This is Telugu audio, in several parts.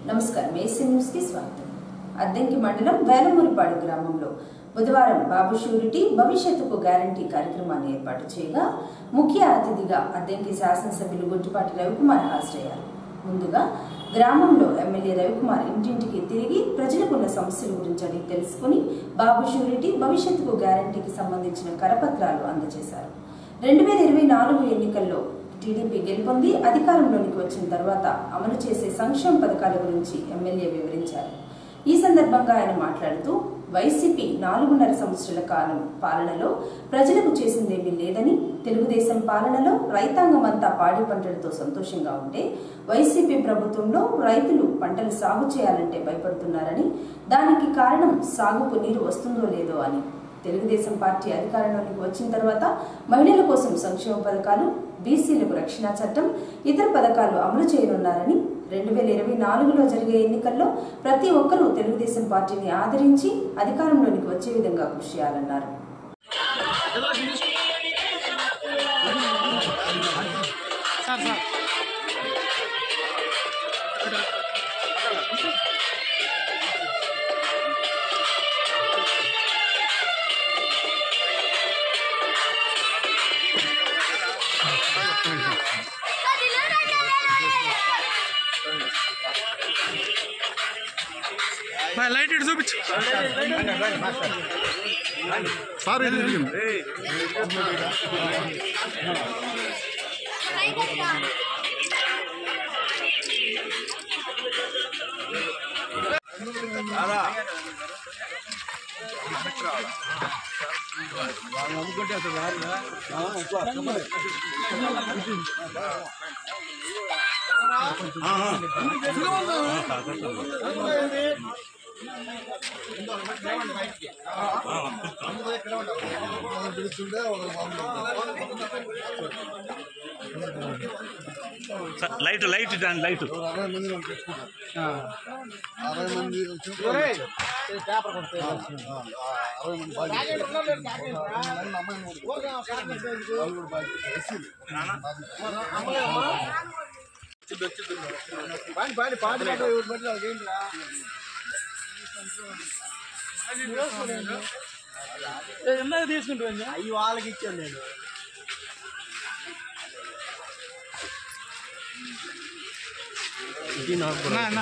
నమస్కారం ఏసీ న్యూస్ కి స్వాగతం అద్దెంకి మండలం వేలమూరిపాడు గ్రామంలో బుధవారం బాబు షూరిటీ భవిష్యత్తుకు గ్యారంటీ కార్యక్రమాన్ని ఏర్పాటు చేయగా ముఖ్య అతిథిగా అద్దెంకి శాసనసభ్యులు గుట్టుపాటి రవికుమార్ హాజరయ్యారు ముందుగా గ్రామంలో ఎమ్మెల్యే రవికుమార్ ఇంటింటికి తిరిగి ప్రజలకున్న సమస్యల గురించి అడిగి తెలుసుకుని బాబు షూరిటీ భవిష్యత్తుకు గ్యారంటీకి సంబంధించిన కరపత్రాలు అందజేశారు రెండు వేల ఇరవై నాలుగు ఎన్నికల్లో టీడీపీ గెలుపొంది అధికారంలోనికి వచ్చిన తర్వాత అమలు చేసే సంక్షేమ పథకాల గురించి ఎమ్మెల్యే వివరించారు ఈ సందర్భంగా ఆయన మాట్లాడుతూ వైసీపీ నాలుగున్నర సంవత్సరాల కాలం పాలనలో ప్రజలకు చేసిందేమీ లేదని తెలుగుదేశం పాలనలో రైతాంగం అంతా పాడి పంటలతో సంతోషంగా ఉంటే వైసీపీ ప్రభుత్వంలో రైతులు పంటలు సాగు చేయాలంటే భయపడుతున్నారని దానికి కారణం సాగుకు నీరు వస్తుందో లేదో అని తెలుగుదేశం పార్టీ అధికారంలోకి వచ్చిన తర్వాత మహిళల కోసం సంక్షేమ పథకాలు బీసీలకు రక్షణ చట్టం ఇతర పథకాలు అమలు చేయనున్నారని రెండు వేల ఇరవై నాలుగులో జరిగే ఎన్నికల్లో ప్రతి ఒక్కరూ తెలుగుదేశం పార్టీని ఆదరించి అధికారంలోనికి వచ్చే విధంగా కృషి చేయాలన్నారు సార్ సార్ బాయ్ లైట్ ఇటు చూపించు సార్ ఇది ఇదిగోండి. సార్, లైట్ లైట్ దాని లైట్ అరవై మంది పంపించుకుంటారు. అరవై మంది వచ్చి ఆ, అరవై మంది బాగా చేశారు. అరవై మంది అమ్మాయిలు కూడా వాళ్ళు కూడా బాగా చేశారు. ఎస్సీలు. ఎందాక తీసుకుంటుంది అవి వాళ్ళకి ఇచ్చాను నేను నా, నా.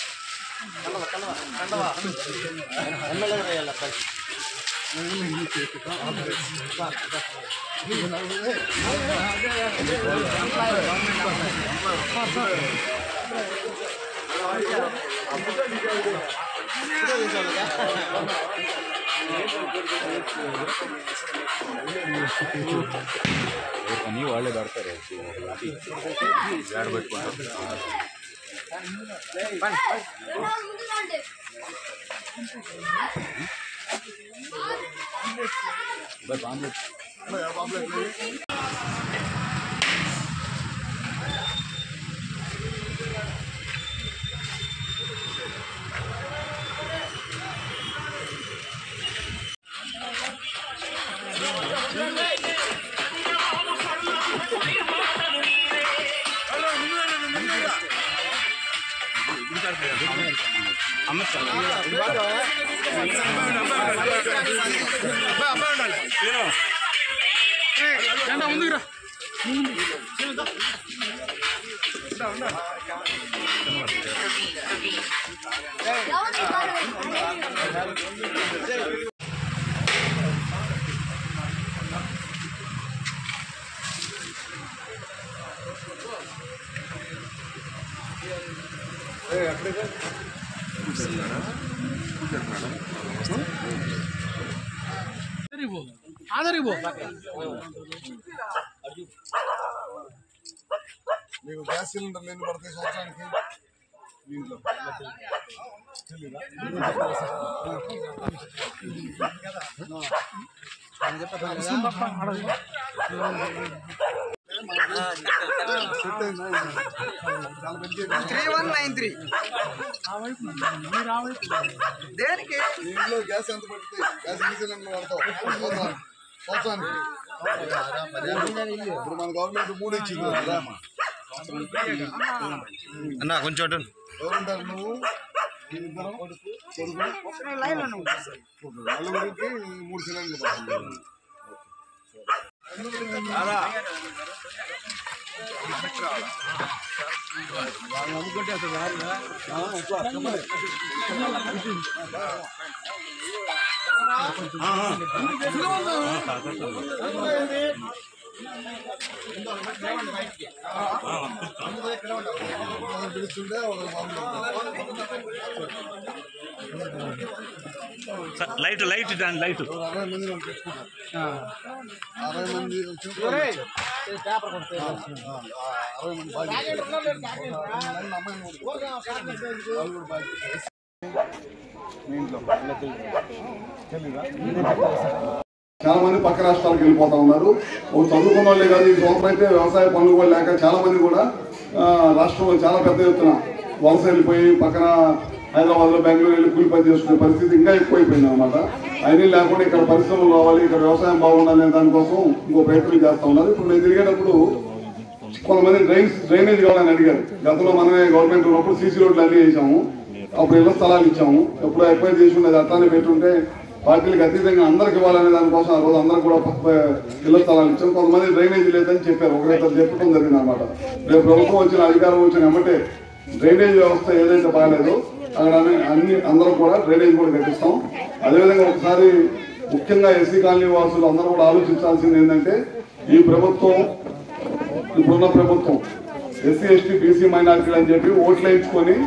అని వాళ్ళే పడతారు జాడ పెట్టుకుంటారు జెండా ముందుకు రా ఆదరికి పో ఆదరికి పో మీకు గ్యాస్ సిలిండర్లు ఎన్ని పడతాయి సంవత్సరానికి దీంట్లో తెలీదా? సెట్ అయిందా? చాలా పెద్ద త్రీ వన్ నైన్ త్రీ దేనికి మీ ఇంట్లో గ్యాస్ ఎంత పడుతుంది గ్యాస్ ఎన్ని సిలిండర్లు పడతావు సంవత్సరానికి సంవత్సరానికి ఇప్పుడు మన గవర్నమెంట్ మూడు ఇచ్చింది కదా అన్న కొంచెం అటు. ఎవరుంటారు నువ్వు నీ ఇద్దరు కొడుకు కొడుకు నలుగురికి మూడు సిలిండర్లు పడుతుంది పిలుస్తుంటే ఒక సార్ లైట్ లైట్ దాని లైట్ ఒక అరవై మంది మనం తెచ్చుకుంటాం అరవై మంది వచ్చినప్పుడు ఆ, ఆ, అరవై మంది బాధ్యత నన్ను అమ్మాయిని కూడా వాళ్ళు కూడా బాధ్యత మీ ఇంట్లో తెలీదా చాలా మంది పక్క రాష్ట్రాలకు వెళ్ళిపోతా ఉన్నారు ఒక చదువుకున్న వాళ్ళే కాదు ఈ సంవత్సరం అయితే వ్యవసాయ పనులు కూడా లేక చాలా మంది కూడా ఆ, రాష్ట్రంలో చాలా పెద్ద ఎత్తున వలస వెళ్ళిపోయి పక్కన హైదరాబాద్ లో బెంగళూరు వెళ్ళి కూలి పని చేసుకునే పరిస్థితి ఇంకా ఎక్కువైపోయింది అనమాట అయినా లేకుండా ఇక్కడ పరిశ్రమలు రావాలి ఇక్కడ వ్యవసాయం బాగుండాలి అనే దానికోసం ఇంకో ప్రయత్నం చేస్తా ఉన్నారు ఇప్పుడు నేను తిరిగేటప్పుడు కొంతమంది డ్రైన్స్ డ్రైనేజ్ కావాలని అడిగారు గతంలో మనమే గవర్నమెంట్ ఉన్నప్పుడు సీసీ రోడ్లు అన్ని వేసాము అప్పుడు ఇళ్ల స్థలాలు ఇచ్చాము ఎప్పుడు ఎక్వైర్ చేసి ఉండేది అట్లానే పెట్టుంటే పార్టీలకు అతీతంగా అందరికి ఇవ్వాలనే దానికోసం ఆ రోజు అందరికి కూడా ప- ప- ఇళ్ల స్థలాలు ఇచ్చాం కొంతమంది డ్రైనేజ్ లేదని చెప్పారు ఒకరిద్దరు చెప్పడం జరిగింది అనమాట రేపు ప్రభుత్వం వచ్చిన అధికారం వచ్చిన వెంబటే డ్రైనేజ్ వ్యవస్థ ఏదైతే బాగాలేదో అక్కడ అన్ని- అన్ని అందరం కూడా డ్రైనేజ్ కూడా కట్టిస్తాం అదేవిధంగా ఒకసారి ముఖ్యంగా ఎస్సీ కాలనీ వాసులు అందరూ కూడా ఆలోచించాల్సింది ఏంటంటే ఈ ప్రభుత్వం ఇప్పుడున్న ప్రభుత్వం ఎస్సీ ఎస్టీ బీసీ మైనార్టీలు అని చెప్పి ఓట్లు వేయించుకొని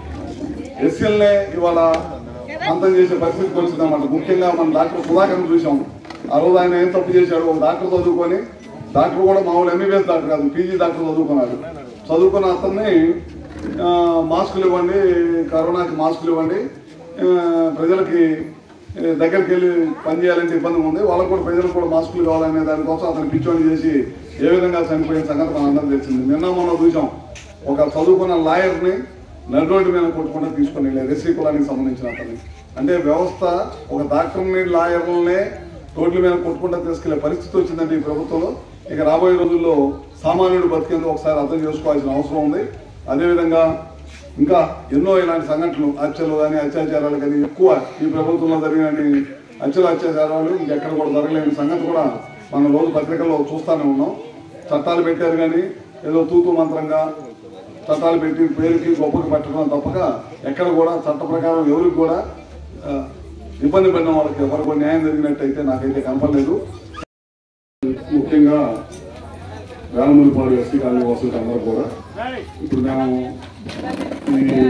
ఎస్సీలనే ఇవాళ అంతం చేసే పరిస్థితికి వచ్చిందన్నమాట ముఖ్యంగా మన డాక్టర్ సుధాకర్ చూసాం ఆ రోజు ఆయన ఏం తప్పు చేశాడు ఒక డాక్టర్ చదువుకొని డాక్టర్ కూడా మామూలు ఎంబీబీఎస్ డాక్టర్ కాదు పీజీ డాక్టర్ చదువుకున్నాడు చదువుకున్న అతన్ని ఆ, మాస్కులు ఇవ్వండి కరోనాకి మాస్కులు ఇవ్వండి ఆ, ప్రజలకి ఏ, దగ్గరికి వెళ్ళి పని చేయాలంటే ఇబ్బంది ఉంది వాళ్ళకు కూడా ప్రజలకు కూడా మాస్కులు కావాలనే దానికోసం అతను పిచ్చోని చేసి ఏ విధంగా చనిపోయిన సంగతి మనందరం తెలిసింది నిన్న మొన్న చూసాం ఒక చదువుకున్న లాయర్ని నడి రోడ్డు మీద కొట్టుకుంటే తీసుకొని వెళ్ళారు ఎస్సీ కులానికి సంబంధించిన అతన్ని అంటే వ్యవస్థ ఒక డాక్టర్ని లాయర్లనే రోడ్ల మీద కొట్టుకుంటా తీసుకెళ్లే పరిస్థితి వచ్చిందంటే ఈ ప్రభుత్వంలో ఇక రాబోయే రోజుల్లో సామాన్యుడు బతికేందుకు ఒకసారి అర్థం చేసుకోవాల్సిన అవసరం ఉంది అదేవిధంగా ఇంకా ఎన్నో ఇలాంటి సంఘటనలు హత్యలు కానీ అత్యాచారాలు కానీ ఎక్కువ ఈ ప్రభుత్వంలో జరిగిన హత్యలు అత్యాచారాలు ఇంకెక్కడ కూడా జరగలేని సంగతి కూడా మనం రోజు పత్రికల్లో చూస్తూనే ఉన్నాం చట్టాలు పెట్టారు కానీ ఏదో తూతు మంత్రంగా చట్టాలు పెట్టి పేరుకి గొప్పకి పెట్టడం తప్పక ఎక్కడ కూడా చట్ట ప్రకారం ఎవరికి కూడా ఆ, ఇబ్బంది పడిన వాళ్ళకి ఎవరికి కూడా న్యాయం జరిగినట్టయితే నాకైతే కనపడలేదు ముఖ్యంగా వేలమూరిపాడు ఎస్సీ కాలనీ వాసులకి అందరూ కూడా ఇప్పుడు మేము ఈ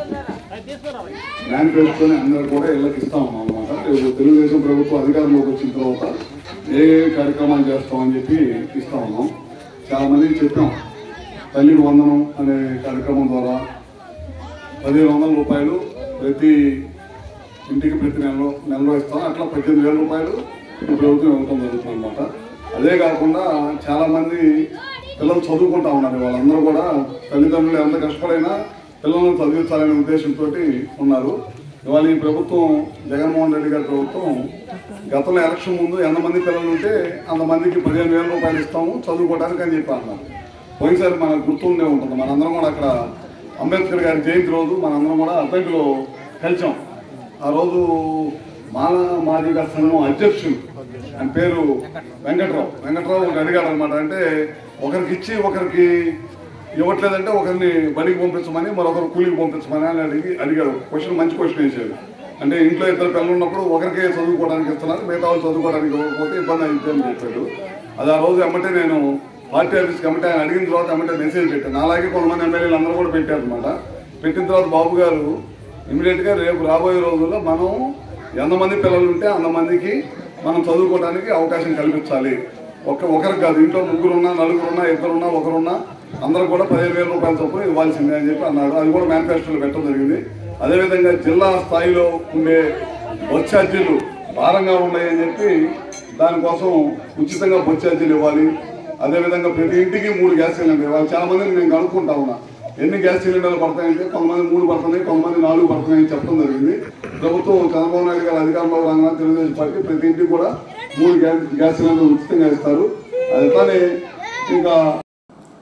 మేనిఫెస్టోని అందరూ కూడా ఇళ్ళకి ఇస్తా ఉన్నాం అనమాట రేపు తెలుగుదేశం ప్రభుత్వం అధికారంలోకి వచ్చిన తర్వాత ఏ ఏ కార్యక్రమాలు చేస్తామని చెప్పి ఇస్తా ఉన్నాం చాలా మందికి చెప్పాం తల్లికి వందనం అనే కార్యక్రమం ద్వారా పదిహేను వందల రూపాయలు ప్రతి ఇంటికి ప్రతి నెలలో నెలలో ఇస్తాం అట్లా పద్దెనిమిది వేల రూపాయలు ఈ ప్రభుత్వం ఇవ్వటం జరుగుతుంది అనమాట అదే కాకుండా చాలా మంది పిల్లలు చదువుకుంటా ఉన్నారు వాళ్ళందరూ కూడా తల్లిదండ్రులు ఎంత కష్టపడైనా పిల్లలను చదివించాలనే ఉద్దేశంతో ఉన్నారు ఇవాళ ఈ ప్రభుత్వం జగన్మోహన్ రెడ్డి గారి ప్రభుత్వం గతంలో ఎలక్షన్ ముందు ఎంతమంది పిల్లలు ఉంటే అంతమందికి పదిహేను వేల రూపాయలు ఇస్తాము చదువుకోవడానికి అని చెప్పి అన్నారు పోయినసారి మనకు గుర్తుండే ఉంటుంది మనందరం కూడా అక్కడ అంబేద్కర్ గారి జయంతి రోజు మనందరం కూడా అద్దంకిలో కలిసాం ఆ రోజు మాల మాదిగ సంఘం అధ్యక్షులు ఆయన పేరు వెంకట్రావు వెంకట్రావు ఒకటి అడిగాడు అనమాట అంటే ఒకరికి ఇచ్చి ఒకరికి ఇవ్వట్లేదంటే ఒకరిని బడికి పంపించమని మరొకరు కూలికి పంపించమని అని అడిగి అడిగాడు క్వశ్చన్ మంచి క్వశ్చన్ వేసాడు అంటే ఇంట్లో ఇద్దరు పిల్లలు ఉన్నప్పుడు ఒకరికే చదువుకోవడానికి ఇస్తున్నారు మిగతా వాళ్ళు చదువుకోవడానికి ఇవ్వకపోతే ఇబ్బంది అయితే అని చెప్పాడు అది ఆ రోజు ఎమ్మటే నేను పార్టీ ఆఫీస్కి ఎమ్మటే ఆయన అడిగిన తర్వాత ఎమ్మటే మెసేజ్ పెట్టాను అలాగే కొంతమంది ఎమ్మెల్యేలు అందరూ కూడా పెట్టారు అనమాట పెట్టిన తర్వాత బాబు గారు ఇమీడియట్ గా రేపు రాబోయే రోజుల్లో మనం ఎంతమంది పిల్లలు ఉంటే అంతమందికి మనం చదువుకోవడానికి అవకాశం కల్పించాలి ఒక ఒకరికి కాదు ఇంట్లో ముగ్గురున్నా నలుగురున్నా ఇద్దరున్నా ఒకరున్నా అందరూ కూడా పదిహేను వేల రూపాయల చొప్పున ఇవ్వాల్సిందే అని చెప్పి అన్నారు అది కూడా మేనిఫెస్టోలో పెట్టడం జరిగింది అదేవిధంగా జిల్లా స్థాయిలో ఉండే బస్ ఛార్జీలు భారంగా ఉన్నాయని చెప్పి దానికోసం ఉచితంగా బస్ ఛార్జీలు ఇవ్వాలి అదేవిధంగా ప్రతి ఇంటికి మూడు గ్యాస్ సిలిండర్ ఇవ్వాలి చాలా మందిని నేను కనుక్కుంటా ఉన్నా ఎన్ని గ్యాస్ సిలిండర్లు పడతాయంటే కొంతమంది మూడు పడుతున్నాయి కొంతమంది నాలుగు పడుతున్నాయని చెప్పడం జరిగింది ప్రభుత్వం చంద్రబాబు నాయుడు గారు అధికారంలో రాగానే తెలుగుదేశం పార్టీ ప్రతి ఇంటికి కూడా మూడు గ్యాస్ గ్యాస్ సిలిండర్లు ఉచితంగా ఇస్తారు అది అట్లానే ఇంకా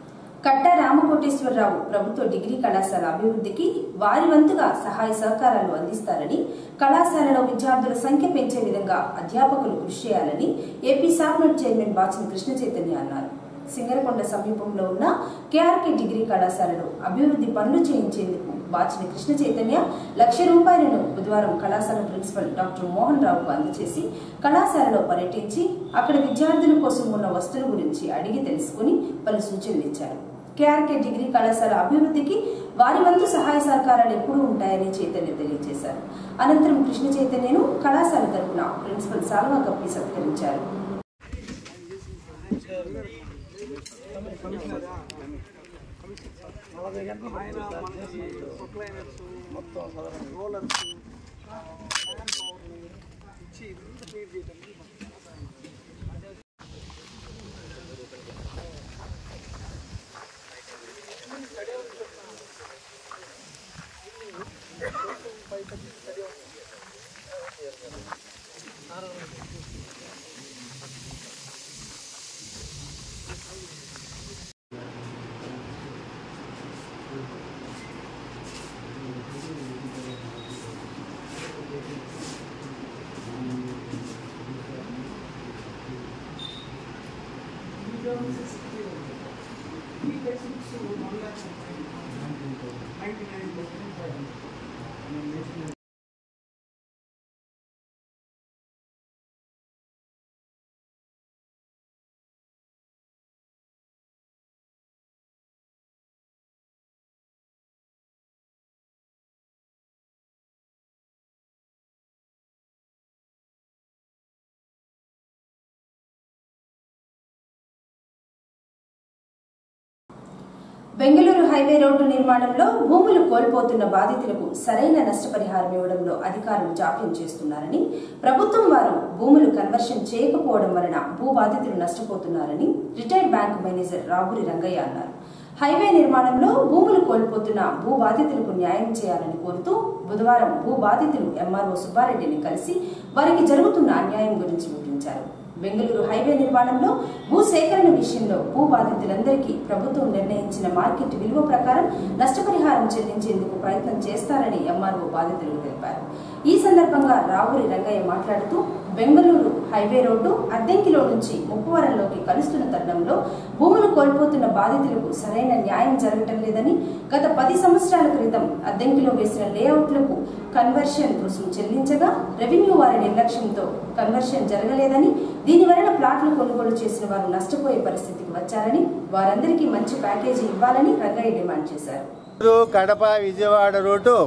కట్టా రామకోటేశ్వరరావు ప్రభుత్వ డిగ్రీ కళాశాల అభివృద్ధికి వారి వంతుగా సహాయ సహకారాలు అందిస్తారని కళాశాలలో విద్యార్థుల సంఖ్య పెంచే విధంగా అధ్యాపకులు కృషి చేయాలని ఏపీ సాప్నట్ చైర్మన్ బాచిన కృష్ణ చైతన్య అన్నారు సింగరకొండ సమీపంలో ఉన్న కేఆర్కే డిగ్రీ కళాశాలలో అభివృద్ధి పనులు చేయించేందుకు బాచిన కృష్ణ చైతన్య లక్ష రూపాయలను బుధవారం కళాశాల ప్రిన్సిపల్ డాక్టర్ మోహన్ రావుకు అందజేసి కళాశాలలో పర్యటించి అక్కడ విద్యార్థుల కోసం ఉన్న వస్తువుల గురించి అడిగి తెలుసుకుని పలు సూచనలు ఇచ్చారు కేఆర్కే డిగ్రీ కళాశాల అభివృద్ధికి వారి వంతు సహాయ సహకారాలు ఎప్పుడూ ఉంటాయని చైతన్య తెలియజేశారు అనంతరం కృష్ణ చైతన్యను కళాశాల తరపున ప్రిన్సిపల్ సాల్వా కప్పి సత్కరించారు బెంగళూరు హైవే రోడ్డు నిర్మాణంలో భూములు కోల్పోతున్న బాధితులకు సరైన నష్టపరిహారం ఇవ్వడంలో అధికారులు జాప్యం చేస్తున్నారని ప్రభుత్వం వారు భూములు కన్వర్షన్ చేయకపోవడం వలన భూ బాధితులు నష్టపోతున్నారని retired bank manager Raburi Rangaiah అన్నారు హైవే నిర్మాణంలో భూములు కోల్పోతున్న భూ బాధితులకు న్యాయం చేయాలని కోరుతూ బుధవారం భూ బాధితులు ఎంఆర్ఓ సుబ్బారెడ్డిని కలిసి వారికి జరుగుతున్న అన్యాయం గురించి వివరించారు బెంగళూరు హైవే నిర్మాణంలో భూ సేకరణ విషయంలో భూ బాధితులందరికీ ప్రభుత్వం నిర్ణయించిన మార్కెట్ విలువ ప్రకారం నష్టపరిహారం చెల్లించేందుకు ప్రయత్నం చేస్తారని ఎంఆర్ఓ బాధితులు తెలిపారు ఈ సందర్భంగా రావురి రంగయ్య మాట్లాడుతూ బెంగళూరు హైవే రోడ్డు అద్దెంకిలో నుంచి ముప్పవరంలోకి కలుస్తున్న తరుణంలో భూములు కోల్పోతున్న బాధితులకు సరైన న్యాయం జరగటం లేదని గత పది సంవత్సరాల క్రితం అద్దెంకిలో వేసిన లేఅవుట్లకు కన్వర్షన్ రుసుము చెల్లించగా రెవెన్యూ వారి నిర్లక్ష్యంతో కన్వర్షన్ జరగలేదని దీని వలన ప్లాట్లు కొనుగోలు చేసిన వారు నష్టపోయే పరిస్థితికి వచ్చారని వారందరికీ మంచి ప్యాకేజీ ఇవ్వాలని రంగయ్య డిమాండ్ చేశారు గుంటూరు, కడప విజయవాడ రోడ్డు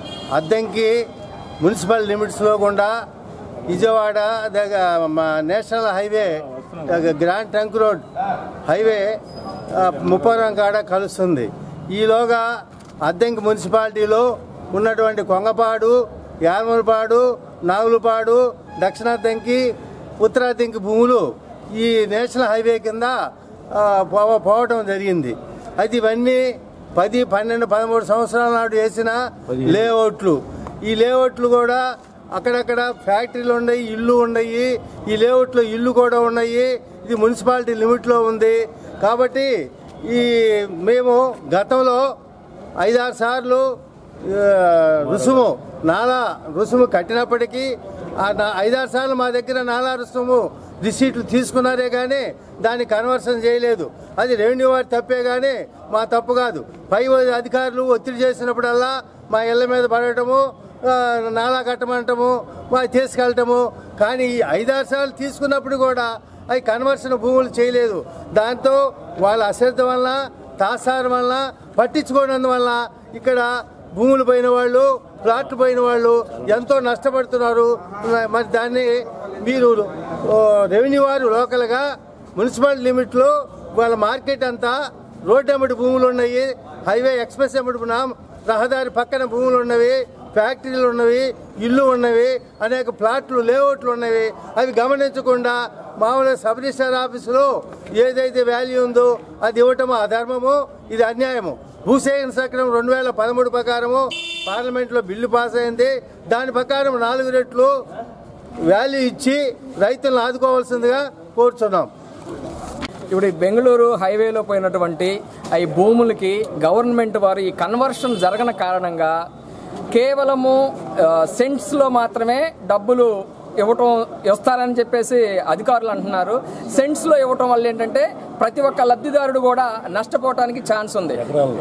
అద్దంకి మున్సిపల్ లిమిట్స్లో గుండా విజయవాడ దగ్గర మా నేషనల్ హైవే దగ్గర గ్రాండ్ ట్రంక్ రోడ్ హైవే ఆ, ముప్పవరం కాడ కలుస్తుంది ఈలోగా అద్దంకి మున్సిపాలిటీలో ఉన్నటువంటి కొంగపాడు యాదమలపాడు నాగులపాడు దక్షిణాద్దంకి ఉత్తరాద్దంకి భూములు ఈ నేషనల్ హైవే కింద ఆ, పోవ- పోవటం జరిగింది అయితే ఇవన్నీ పది పన్నెండు పదమూడు సంవత్సరాల నాడు వేసిన లేఅవుట్లు ఈ లేఅవుట్లు కూడా అక్కడక్కడ ఫ్యాక్టరీలు ఉన్నాయి ఇల్లు ఉన్నాయి ఈ లేఅవుట్లో ఇల్లు కూడా ఉన్నాయి ఇది మున్సిపాలిటీ లిమిట్లో ఉంది కాబట్టి ఈ మేము గతంలో ఐదారు సార్లు ఆ, రుసుము నాలా రుసుము కట్టినప్పటికీ ఆ నా- ఐదారు సార్లు మా దగ్గర నాలా రుసుము రిసీట్లు తీసుకున్నారే కానీ దాన్ని కన్వర్షన్ చేయలేదు అది రెవెన్యూ వారి తప్పే కానీ మా తప్పు కాదు పై అధికారులు ఒత్తిడి చేసినప్పుడల్లా మా ఇళ్ళ మీద పడటము ఆ, నాలా కట్టమంటము మా తీసుకెళ్ళటము కానీ ఈ ఐదారు సార్లు తీసుకున్నప్పుడు కూడా అవి కన్వర్షన్ భూములు చేయలేదు దాంతో వాళ్ళ అశ్రద్ధ వలన తాసారం వలన పట్టించుకోవడం వల్ల ఇక్కడ భూములు పోయిన వాళ్ళు ప్లాట్లు పోయిన వాళ్ళు ఎంతో నష్టపడుతున్నారు మరి దాన్ని మీరు ఓ, రెవెన్యూ వారు లోకల్గా మున్సిపల్ లిమిట్లో వాళ్ళ మార్కెట్ అంతా రోడ్డు అమ్మడి భూములు ఉన్నాయి హైవే ఎక్స్ప్రెస్ అమ్మడి నా- రహదారి పక్కన భూములు ఉన్నవి ఫ్యాక్టరీలు ఉన్నవి ఇల్లు ఉన్నవి అనేక ప్లాట్లు లేఅవుట్లు ఉన్నవి అవి గమనించకుండా మామూలుగా సబ్ రిజిస్టర్ ఆఫీసులో ఏదైతే వాల్యూ ఉందో అది ఇవ్వటము అధర్మము ఇది అన్యాయము భూసేకరణ చక్రం రెండు వేల పదమూడు ప్రకారము పార్లమెంట్లో బిల్లు పాస్ అయింది దాని ప్రకారం నాలుగు రెట్లు వాల్యూ ఇచ్చి రైతులను ఆదుకోవాల్సిందిగా కోరుచున్నాం ఇప్పుడు ఈ బెంగళూరు హైవేలో పోయినటువంటి ఈ భూములకి గవర్నమెంట్ వారు ఈ కన్వర్షన్ జరగని కారణంగా కేవలము ఆ, సెంట్స్లో మాత్రమే డబ్బులు ఇవ్వటం ఇస్తారని చెప్పేసి అధికారులు అంటున్నారు సెంట్స్లో ఇవ్వటం వల్ల ఏంటంటే ప్రతి ఒక్క లబ్ధిదారుడు కూడా నష్టపోవటానికి ఛాన్స్ ఉంది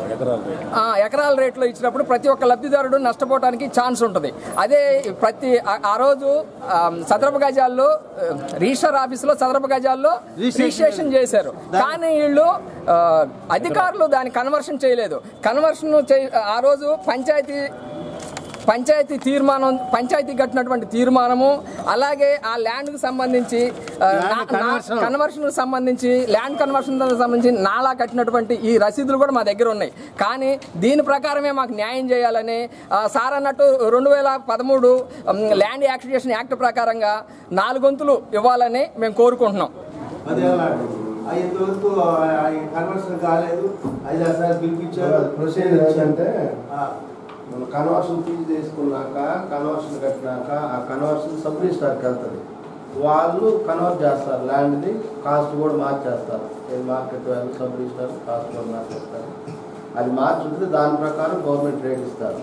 ఆ, ఎకరాల రేట్లో ఇచ్చినప్పుడు ప్రతి ఒక్క లబ్ధిదారుడు నష్టపోవడానికి ఛాన్స్ ఉంటుంది అదే ప్రతి ఆ- ఆ రోజు ఆ, సదరపు గజాల్లో ఆ, రిజిస్టర్ ఆఫీసులో సదరపు గజాల్లో రిజిస్ట్రేషన్ చేశారు కానీ వీళ్ళు ఆ, అధికారులు దాన్ని కన్వర్షన్ చేయలేదు కన్వర్షన్ చే ఆ రోజు పంచాయతీ పంచాయతీ తీర్మానం పంచాయతీ కట్టినటువంటి తీర్మానము అలాగే ఆ ల్యాండ్ కు సంబంధించి ఆ, నా- నా- కన్వర్షన్ కు సంబంధించి ల్యాండ్ కన్వర్షన్ సంబంధించి నాలా కట్టినటువంటి ఈ రసీదులు కూడా మా దగ్గర ఉన్నాయి కానీ దీని ప్రకారమే మాకు న్యాయం చేయాలని ఆ, సార్ అన్నట్టు రెండు వేల పదమూడు ల్యాండ్ యాక్టివేషన్ యాక్ట్ ప్రకారంగా నాలుగొంతులు ఇవ్వాలని మేము కోరుకుంటున్నాం అది ఎలాంటి ఇంతవరకు కన్వర్షన్ కాలేదు ఐదు సార్లు పిలిపించారు ప్రొసీజర్ ఏంటంటే ఆ, మన కన్వర్షన్ ఫీజు తీసుకున్నాక కన్వర్షన్ కట్టినాక ఆ కన్వర్షన్ సబ్ రిజిస్టార్కి వెళ్తుంది వాళ్ళు కన్వర్ట్ చేస్తారు ల్యాండ్ని కాస్ట్ కూడా మార్చేస్తారు ఏది market value sub registrar cost కూడా మార్చేస్తారు అది మార్చుంటుంది దాని ప్రకారం గవర్నమెంట్ రేట్ ఇస్తారు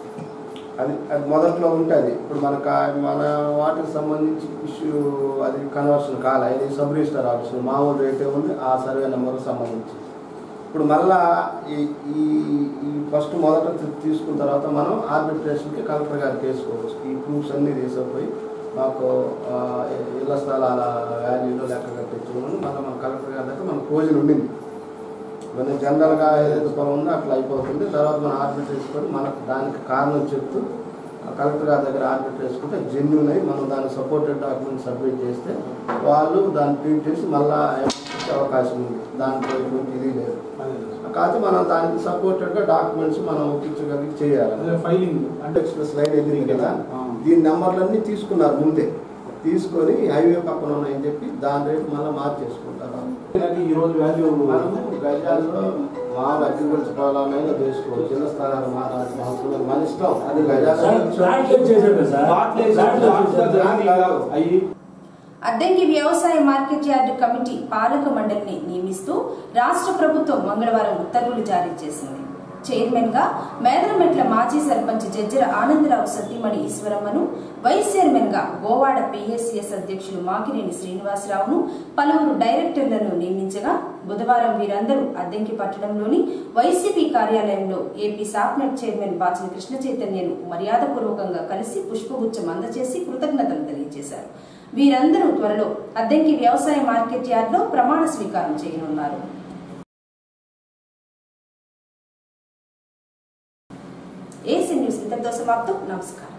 అది అది మొదట్లో ఉంటుంది ఇప్పుడు మనకు ఆ- మన వాటికి సంబంధించి ఇష్యూ అది కన్వర్షన్ కాలే ఇది సబ్ రిజిస్టర్ ఆఫీస్ మామూలు రేటే ఉంది ఆ సర్వే నెంబర్కి సంబంధించి ఇప్పుడు మళ్ళా ఈ ఈ ఈ ఫస్ట్ మొదట తీ- తీసుకున్న తర్వాత మనం ఆర్బిట్రేషన్కి కలెక్టర్ గారికి వేసుకోవచ్చు ఈ ప్రూఫ్స్ అన్నీ తీసుకుపోయి మాకు ఆ, ఇళ్ల స్థలాల వాల్యూలో లెక్క కట్టించుకుని మళ్ళీ మన కలెక్టర్ గారి దగ్గర మనకు రోజులు ఉండింది మన జనరల్గా ఏదైతే పొలం ఉందో అట్లా అయిపోతుంది తర్వాత మనం ఆర్బిట్ చేసుకొని మనకు దానికి కారణం చెప్తూ ఆ కలెక్టర్ గారి దగ్గర ఆర్బిట్ చేసుకుంటే జెన్యున్ అయి మనం దానికి సపోర్టెడ్ డాక్యుమెంట్ సబ్మిట్ చేస్తే వాళ్ళు దాన్ని ప్రింట్ చేసి మళ్ళీ ఇచ్చే అవకాశం ఉంది దాంట్లో ఎటువంటి ఇది లేదు కాకపోతే మనం దానికి సపోర్టెడ్గా డాక్యుమెంట్స్ మనం ఒప్పించగలిగి చేయాలి ఫైలింగ్ అంటే ఎక్స్ప్రెస్ లైన్ ఎదిరింది కదా దీని నెంబర్లన్నీ తీసుకున్నారు ముందే తీసుకొని హైవే పక్కన ఉన్నాయని చెప్పి దాని రేటు మళ్ళీ మార్చేసుకుంటారు ఈ రోజు వాల్యూ మనము గజాల్లో మా అగ్రికల్చర్ పొలాలైనా చేసుకోవచ్చు చిన్న స్థలాలు మారాల్సిన అవసరం లేదు. మన ఇష్టం అది గజాలు అయ్యి అద్దంకి వ్యవసాయ మార్కెట్ యార్డు కమిటీ పాలక మండలిని నియమిస్తూ రాష్ట్ర ప్రభుత్వం మంగళవారం ఉత్తర్వులు జారీ చేసింది చైర్మన్ గా మేదరమెట్ల మాజీ సర్పంచ్ జజ్జర ఆనందరావు సతీమణి ఈశ్వరమ్మను వైస్ చైర్మన్ గా గోవాడ పిఎస్సిఎస్ అధ్యక్షులు మాకినేని శ్రీనివాసరావును పలువురు డైరెక్టర్లను నియమించగా బుధవారం వీరందరూ అద్దెంకి పట్టణంలోని వైసీపీ కార్యాలయంలో ఏపీ సాప్నెట్ చైర్మన్ బాచిన కృష్ణ చైతన్యను మర్యాదపూర్వకంగా కలిసి పుష్పగుచ్చం అందజేసి కృతజ్ఞతలు తెలియజేశారు వీరందరూ త్వరలో అద్దెంకి వ్యవసాయ మార్కెట్ యార్డ్లో ప్రమాణ స్వీకారం చేయనున్నారు ఏసీ న్యూస్ ఇంతటితో సమాప్తం నమస్కారం